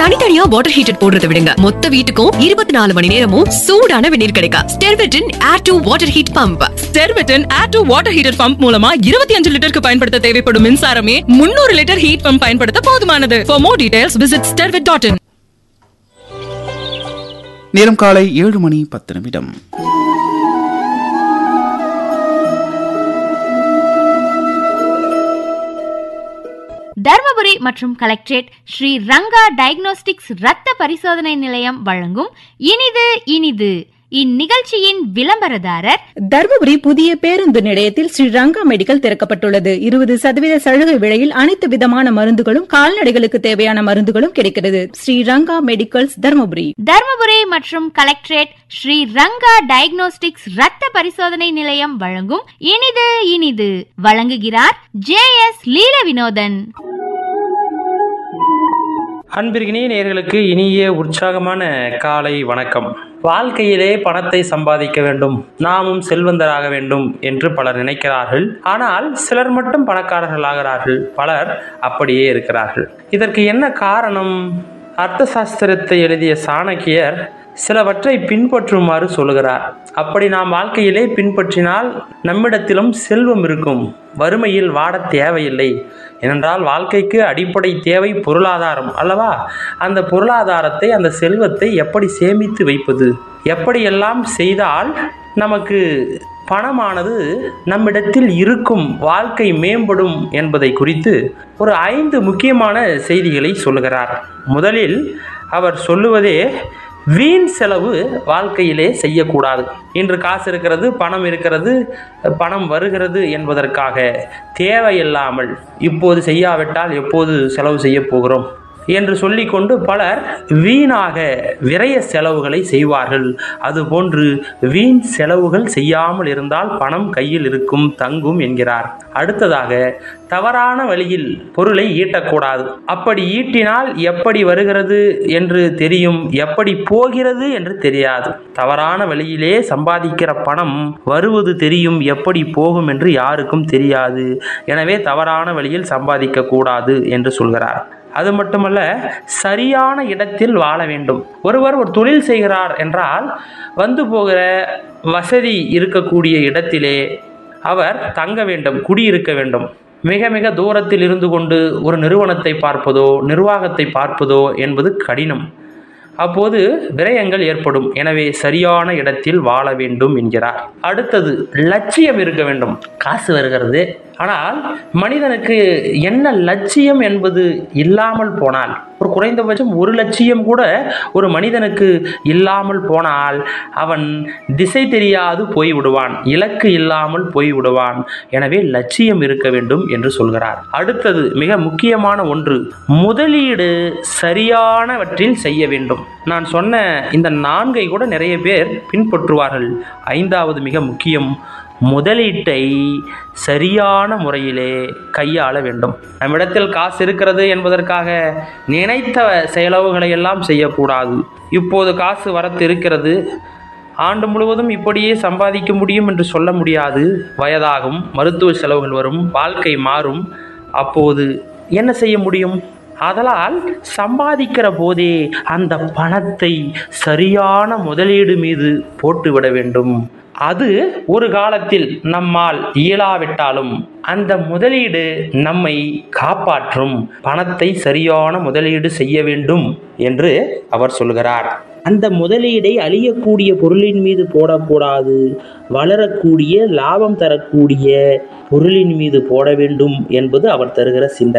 தனித்தனியா water heater போடுறத விடுங்க மொத்த வீட்டுக்கும் இருபத்தி நாலு மணி நேரமும் சூடான வெந்நீர் கிடைக்கும் ஸ்டெர்வெட்டின் air to water heat pump ஸ்டெர்வெட்டன் air to water heater pump மூலமா இருபத்தி அஞ்சு லிட்டருக்கு பயன்படுத்த தேவைப்படும் மின்சாரமே முன்னூறு லிட்டர் ஹீட் பம்ப் பயன்படுத்த போதுமானது for more details visit Stervet dot in நேரம் காலை ஏழு மணி பத்து நிமிடம் தர்மபுரி மற்றும் கலெக்டரேட் ஸ்ரீ ரங்கா டயக்னோஸ்டிக்ஸ் இரத்த பரிசோதனை நிலையம் வழங்கும் இனிது இனிது இந்நிகழ்ச்சியின் விளம்பரதாரர் தர்மபுரி புதிய பேருந்து நிலையத்தில் ஸ்ரீ ரங்கா மெடிக்கல் திறக்கப்பட்டுள்ளது இருபது சதவீத சலுகை விலையில் அனைத்து விதமான மருந்துகளும் கால்நடைகளுக்கு தேவையான மருந்துகளும் கிடைக்கிறது ஸ்ரீ ரங்கா மெடிக்கல்ஸ் தர்மபுரி தர்மபுரி மற்றும் கலெக்டரேட் ஸ்ரீ ரங்கா டயக்னோஸ்டிக்ஸ் இரத்த பரிசோதனை நிலையம் வழங்கும் இனிது இனிது வழங்குகிறார் ஜே எஸ் லீல வினோதன் அன்பிற்கினே நேயர்களுக்கு இனிய உற்சாகமான காலை வணக்கம் வாழ்க்கையிலே பணத்தை சம்பாதிக்க வேண்டும் நாமும் செல்வந்தராக வேண்டும் என்று பலர் நினைக்கிறார்கள் ஆனால் சிலர் மட்டும் பணக்காரர்கள் ஆகிறார்கள் பலர் அப்படியே இருக்கிறார்கள் இதற்கு என்ன காரணம் அர்த்த சாஸ்திரத்தை எழுதிய சாணக்கியர் சிலவற்றை பின்பற்றுமாறு சொல்கிறார் அப்படி நாம் வாழ்க்கையிலே பின்பற்றினால் நம்மிடத்திலும் செல்வம் இருக்கும் வறுமையில் வாடத் தேவையில்லை ஏனென்றால் வாழ்க்கைக்கு அடிப்படை தேவை பொருளாதாரம் அல்லவா அந்த பொருளாதாரத்தை அந்த செல்வத்தை எப்படி சேமித்து வைப்பது எப்படியெல்லாம் செய்தால் நமக்கு பணமானது நம்மிடத்தில் இருக்கும் வாழ்க்கை மேம்படும் என்பதை குறித்து ஒரு ஐந்து முக்கியமான செய்திகளை சொல்லுகிறார் முதலில் அவர் சொல்லுவதே வீண் செலவு வாழ்க்கையிலே செய்யக்கூடாது இன்று காசு இருக்கிறது பணம் இருக்கிறது பணம் வருகிறது என்பதற்காக தேவையில்லாமல் இப்போது செய்யாவிட்டால் எப்போது செலவு செய்ய போகிறோம் என்று சொல்லிக்கொண்டு பலர் வீணாக விரய செலவுகளை செய்வார்கள் அதுபோன்று வீண் செலவுகள் செய்யாமல் இருந்தால் பணம் கையில் இருக்கும் தங்கும் என்கிறார் அடுத்ததாக தவறான வழியில் பொருளை ஈட்டக்கூடாது அப்படி ஈட்டினால் எப்படி வருகிறது என்று தெரியும் எப்படி போகிறது என்று தெரியாது தவறான வழியிலே சம்பாதிக்கிற பணம் வருவது தெரியும் எப்படி போகும் என்று யாருக்கும் தெரியாது எனவே தவறான வழியில் சம்பாதிக்க கூடாது என்று சொல்கிறார் அது மட்டுமல்ல சரியான இடத்தில் வாழ வேண்டும் ஒருவர் ஒரு தொழில் செய்கிறார் என்றால் வந்து போகிற வசதி இருக்கக்கூடிய இடத்திலே அவர் தங்க வேண்டும் குடியிருக்க வேண்டும் மிக மிக தூரத்தில் இருந்து கொண்டு ஒரு நிறுவனத்தை பார்ப்பதோ நிர்வாகத்தை பார்ப்பதோ என்பது கடினம் அப்போது விரயங்கள் ஏற்படும் எனவே சரியான இடத்தில் வாழ வேண்டும் என்கிறார் அடுத்தது லட்சியம் இருக்க வேண்டும் காசு வருகிறது ஆனால் மனிதனுக்கு என்ன லட்சியம் என்பது இல்லாமல் போனால் ஒரு குறைந்தபட்சம் ஒரு லட்சியம் கூட ஒரு மனிதனுக்கு இல்லாமல் போனால் அவன் திசை தெரியாது போய்விடுவான் இலக்கு இல்லாமல் போய்விடுவான் எனவே லட்சியம் இருக்க வேண்டும் என்று சொல்கிறார் அடுத்தது மிக முக்கியமான ஒன்று முதலீடு சரியானவற்றில் செய்ய வேண்டும் நான் சொன்ன இந்த நான்கை கூட நிறைய பேர் பின்பற்றுவார்கள் ஐந்தாவது மிக முக்கியம் முதலீட்டை சரியான முறையிலே கையாள வேண்டும் நம்மிடத்தில் காசு இருக்கிறது என்பதற்காக நினைத்த செலவுகளை எல்லாம் செய்யக்கூடாது இப்போது காசு வரத்து இருக்கிறது ஆண்டு முழுவதும் இப்படியே சம்பாதிக்க முடியும் என்று சொல்ல முடியாது வயதாகும் மருத்துவ செலவுகள் வரும் வாழ்க்கை மாறும் அப்போது என்ன செய்ய முடியும் அதனால் சம்பாதிக்கிற போதே அந்த பணத்தை சரியான முதலீடு மீது போட்டுவிட வேண்டும் அது ஒரு காலத்தில் நம்மால் இயலாவிட்டாலும் அந்த முதலீடு நம்மை காப்பாற்றும் பணத்தை சரியான முதலீடு செய்ய வேண்டும் என்று அவர் சொல்கிறார் அந்த முதலீடை அழியக்கூடிய பொருளின் மீது போடக்கூடாது வளரக்கூடிய லாபம் தரக்கூடிய பொருளின் மீது போட வேண்டும் என்பது அவர் தருகிற சிந்தனை